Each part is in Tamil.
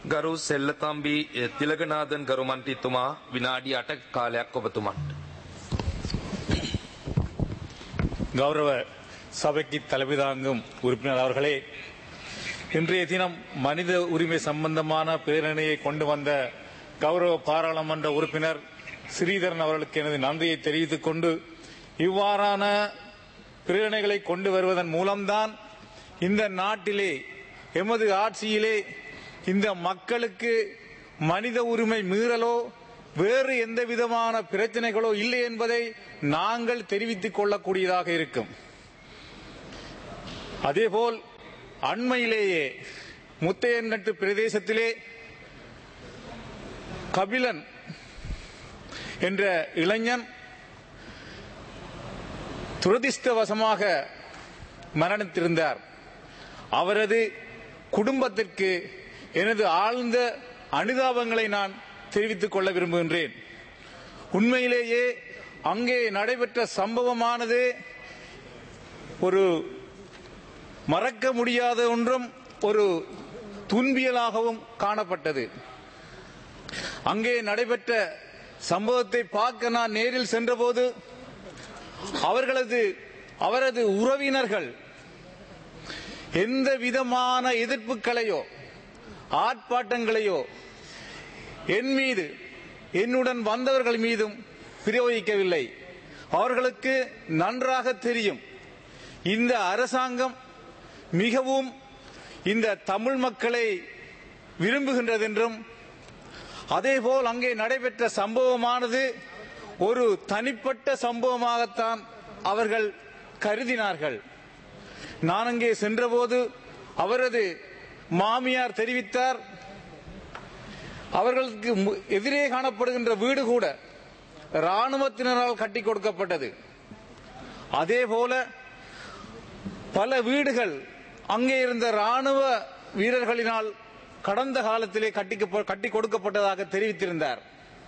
ගරු සෙල්ලතම්බි එ, තිලකනාදන් ගරු මන්ත්‍රීතුමා විනාඩි 8ක කාලයක් ඔබතුමන්ට. கௌரவ சபைக்கு தலைமை தாங்கும் உறுப்பினர் அவர்களே இன்றைய தினம் மனித உரிமை சம்பந்தமான பேரணியை கொண்டு வந்த கௌரவ பாராளுமன்ற உறுப்பினர் ஸ்ரீதரன் அவர்களுக்கு எனது நன்றியை தெரிவித்துக் கொண்டு இவ்வாறான பிரேரணைகளை கொண்டு வருவதன் மூலம்தான் இந்த நாட்டிலே எமது ஆட்சியிலே இந்த மக்களுக்கு மனித உரிமை மீறலோ வேறு எந்த விதமான பிரச்சனைகளோ இல்லை என்பதை நாங்கள் தெரிவித்துக் கொள்ளக்கூடியதாக இருக்கும் அதேபோல் அண்மையிலேயே முத்தையன்கட்டு பிரதேசத்திலே கபிலன் என்ற இளைஞன் துரதிர்ஷ்டவசமாக மரணித்திருந்தார் அவரது குடும்பத்திற்கு எனது ஆழ்ந்த அனுதாபங்களை நான் தெரிவித்துக் கொள்ள விரும்புகின்றேன் உண்மையிலேயே அங்கே நடைபெற்ற சம்பவமானது ஒரு மறக்க முடியாத ஒன்றும் ஒரு துன்பியலாகவும் காணப்பட்டது அங்கே நடைபெற்ற சம்பவத்தை பார்க்க நான் நேரில் சென்றபோது அவர்களது அவரது உறவினர்கள் எந்த விதமான எதிர்ப்புகளையோ ஆர்ப்பாட்டங்களையோ என் மீது என்னுடன் வந்தவர்கள் மீதும் பிரயோகிக்கவில்லை அவர்களுக்கு நன்றாக தெரியும் இந்த அரசாங்கம் மிகவும் இந்த தமிழ் மக்களை விரும்புகின்றது என்றும் அதேபோல் அங்கே நடைபெற்ற சம்பவமானது ஒரு தனிப்பட்ட சம்பவமாகத்தான் அவர்கள் கருதினார்கள் நான் அங்கே சென்றபோது அவரது மாமியார் தெரிவித்தார் அவர்களுக்கு மு- எதிரே காணப்படுகின்ற வீடு கூட ராணுவத்தினரால் கட்டி கொடுக்கப்பட்டது அதே போல பல வீடுகள் அங்கே இருந்த ராணுவ வீரர்களினால் கடந்த காலத்திலே கட்டி கட்டி கொடுக்கப்பட்டதாக தெரிவித்திருந்தார்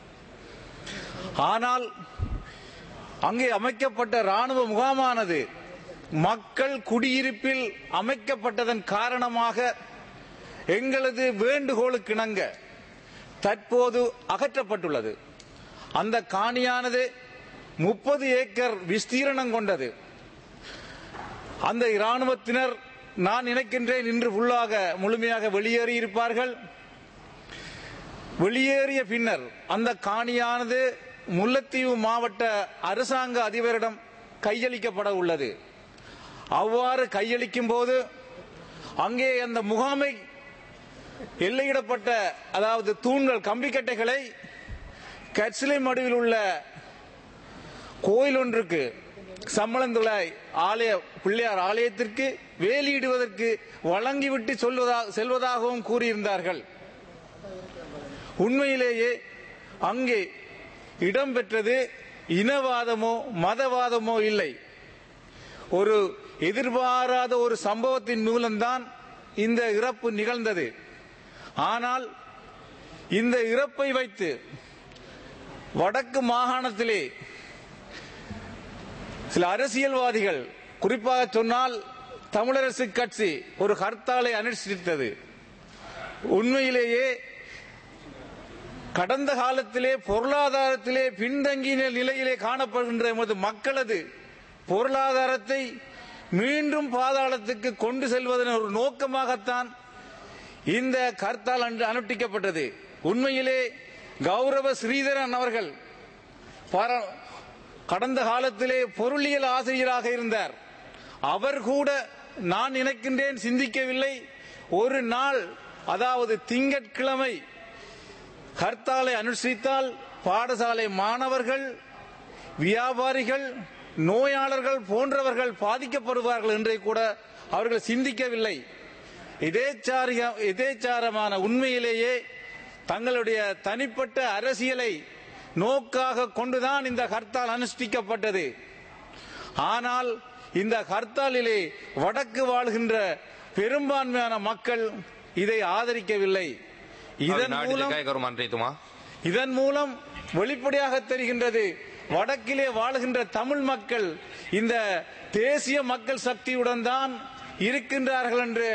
ஆனால் அங்கே அமைக்கப்பட்ட ராணுவ முகாமானது மக்கள் குடியிருப்பில் அமைக்கப்பட்டதன் காரணமாக எங்களது வேண்டுகோளுக்கிணங்க தற்போது அகற்றப்பட்டுள்ளது அந்த காணியானது முப்பது ஏக்கர் விஸ்தீரணம் கொண்டது அந்த இராணுவத்தினர் நான் நினைக்கின்றேன் இன்று ஃபுல்லாக முழுமையாக வெளியேறி இருப்பார்கள் வெளியேறிய பின்னர் அந்த காணியானது முல்லைத்தீவு மாவட்ட அரசாங்க அதிபரிடம் கையளிக்கப்பட உள்ளது அவ்வாறு கையளிக்கும் போது அங்கே அந்த முகாமை எல்லையிடப்பட்ட அதாவது தூண்கள் கம்பிக்கட்டைகளை கட்சிலை மடுவில் உள்ள கோயில் ஒன்றுக்கு சம்மளந்துளாய் ஆலய பிள்ளையார் ஆலயத்திற்கு வேலியிடுவதற்கு வழங்கிவிட்டு சொல்வதாக செல்வதாகவும் கூறியிருந்தார்கள் உண்மையிலேயே அங்கே இடம்பெற்றது இனவாதமோ மதவாதமோ இல்லை ஒரு எதிர்பாராத ஒரு சம்பவத்தின் மூலம்தான் இந்த இறப்பு நிகழ்ந்தது ஆனால் இந்த இறப்பை வைத்து வடக்கு மாகாணத்திலே சில அரசியல்வாதிகள் குறிப்பாக சொன்னால் தமிழரசு கட்சி ஒரு ஹர்த்தாலை அனுஷ்டித்தது உண்மையிலேயே கடந்த காலத்திலே பொருளாதாரத்திலே பின்தங்கிய நிலையிலே காணப்படுகின்ற எமது மக்களது பொருளாதாரத்தை மீண்டும் பாதாளத்துக்கு கொண்டு செல்வதன் ஒரு நோக்கமாகத்தான் இந்த கர்த்தால் அன்று அனுஷ்டிக்கப்பட்டது உண்மையிலே கௌரவ ஸ்ரீதரன் அவர்கள் பாரா- கடந்த காலத்திலே பொருளியல் ஆசிரியராக இருந்தார் அவர் கூட நான் நினைக்கின்றேன் சிந்திக்கவில்லை ஒரு நாள் அதாவது திங்கட்கிழமை ஹர்த்தாலை அனுஷ்டித்தால் பாடசாலை மாணவர்கள் வியாபாரிகள் நோயாளர்கள் போன்றவர்கள் பாதிக்கப்படுவார்கள் என்றே கூட அவர்கள் சிந்திக்கவில்லை இதேச்சாரிய இதேச்சாரமான உண்மையிலேயே தங்களுடைய தனிப்பட்ட அரசியலை நோக்காக கொண்டுதான் இந்த ஹர்த்தால் அனுஷ்டிக்கப்பட்டது ஆனால் இந்த ஹர்த்தாலிலே வடக்கு வாழ்கின்ற பெரும்பான்மையான மக்கள் இதை ஆதரிக்கவில்லை இதன் විනාඩි மூலம் දෙකයි ගරු මන්ත්‍රීතුමා. இதன் மூலம் வெளிப்படையாக தெரிகின்றது வடக்கிலே வாழுகின்ற தமிழ் மக்கள் இந்த தேசிய மக்கள் சக்தியுடன் தான் இருக்கின்றார்கள் என்று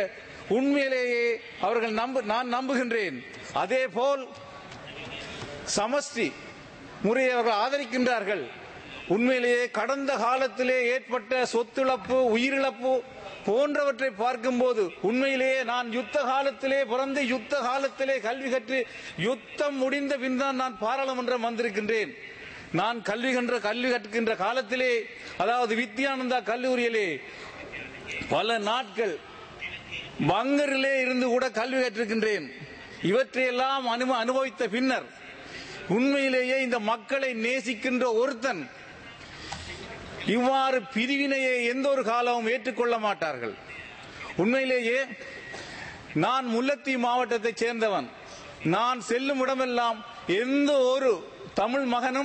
உண்மையிலேயே அவர்கள் நம்பு நான் நம்புகின்றேன் அதே போல் சமஷ்டி முறையை அவர்கள் ஆதரிக்கின்றார்கள் உண்மையிலேயே கடந்த காலத்திலே ஏற்பட்ட சொத்திழப்பு உயிரிழப்பு போன்றவற்றை பார்க்கும்போது உண்மையிலேயே நான் யுத்த காலத்திலே பிறந்து யுத்த காலத்திலே கல்வி கற்று யுத்தம் முடிந்த பின் தான் நான் பாராளுமன்றம் வந்திருக்கின்றேன் நான் கல்வி கன்ற கல்வி கற்கின்ற காலத்திலே அதாவது வித்யானந்தா கல்லூரியிலே பல நாட்கள் பங்கரிலே இருந்து கூட கல்வி கற்றிருக்கின்றேன் இவற்றையெல்லாம் அனுப அனுபவித்த பின்னர் உண்மையிலேயே இந்த மக்களை நேசிக்கின்ற ஒருத்தன் இவ்வாறு பிரிவினையை எந்த ஒரு காலமும் ஏற்றுக்கொள்ள மாட்டார்கள் உண்மையிலேயே நான் முல்லத்தீவு மாவட்டத்தைச் சேர்ந்தவன் நான் செல்லும் இடமெல்லாம் எந்த ஒரு தமிழ் மகனும்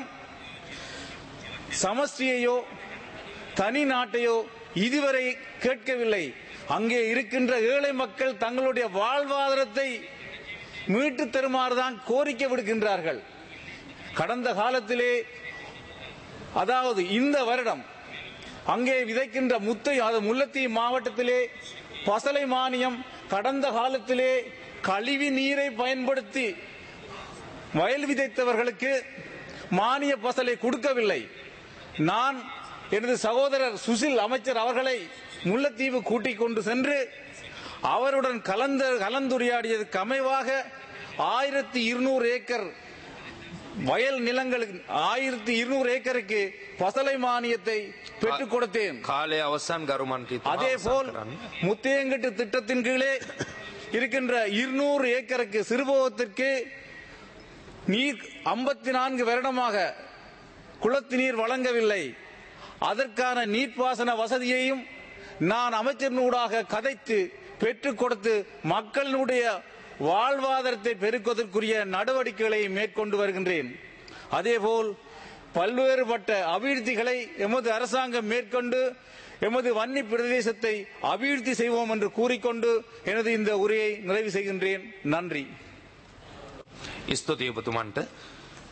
சமஷ்டியையோ தனி நாட்டையோ இதுவரை கேட்கவில்லை அங்கே இருக்கின்ற ஏழை மக்கள் தங்களுடைய வாழ்வாதாரத்தை மீட்டு தருமாறுதான் கோரிக்கை விடுக்கின்றார்கள் கடந்த காலத்திலே அதாவது இந்த வருடம் அங்கே விதைக்கின்ற முத்தை அது முல்லத்தீவு மாவட்டத்திலே பசலை மானியம் கடந்த காலத்திலே கழிவு நீரை பயன்படுத்தி வயல் விதைத்தவர்களுக்கு மானிய பசலை கொடுக்கவில்லை நான் எனது சகோதரர் சுசில் அமைச்சர் அவர்களை முல்லைத்தீவு கூட்டிக் கொண்டு சென்று அவருடன் கலந்த கலந்துரையாடியதுக்கு அமைவாக ஆயிரத்தி இருநூறு ஏக்கர் வயல் நிலங்களுக்கு ஆயிரத்தி இருநூறு ஏக்கருக்கு பசலை மானியத்தை பெற்றுக் கொடுத்தேன் කාලය අවසන් ගරු මන්ත්‍රීතුමා அதே අවසන් போல் කරන්න. முத்தையங்கட்டு திட்டத்தின் கீழே இருக்கின்ற இருநூறு ஏக்கருக்கு சிறுபோகத்திற்கு நீர் ஐம்பத்தி நான்கு வருடமாக குளத்து நீர் வழங்கவில்லை அதற்கான நீர்ப்பாசன வசதியையும் நான் அமைச்சரினூடாக கதைத்து பெற்றுக் கொடுத்து மக்களினுடைய வாழ்வாதாரத்தை பெருக்குவதற்குரிய நடவடிக்கைகளை மேற்கொண்டு வருகின்றேன் அதேபோல் பல்வேறுபட்ட அபிவிருத்திகளை எமது அரசாங்கம் மேற்கொண்டு எமது வன்னி பிரதேசத்தை அபிவிருத்தி செய்வோம் என்று கூறிக்கொண்டு எனது இந்த உரையை நிறைவு செய்கின்றேன் நன்றி ස්තුතියි ඔබතුමන්ට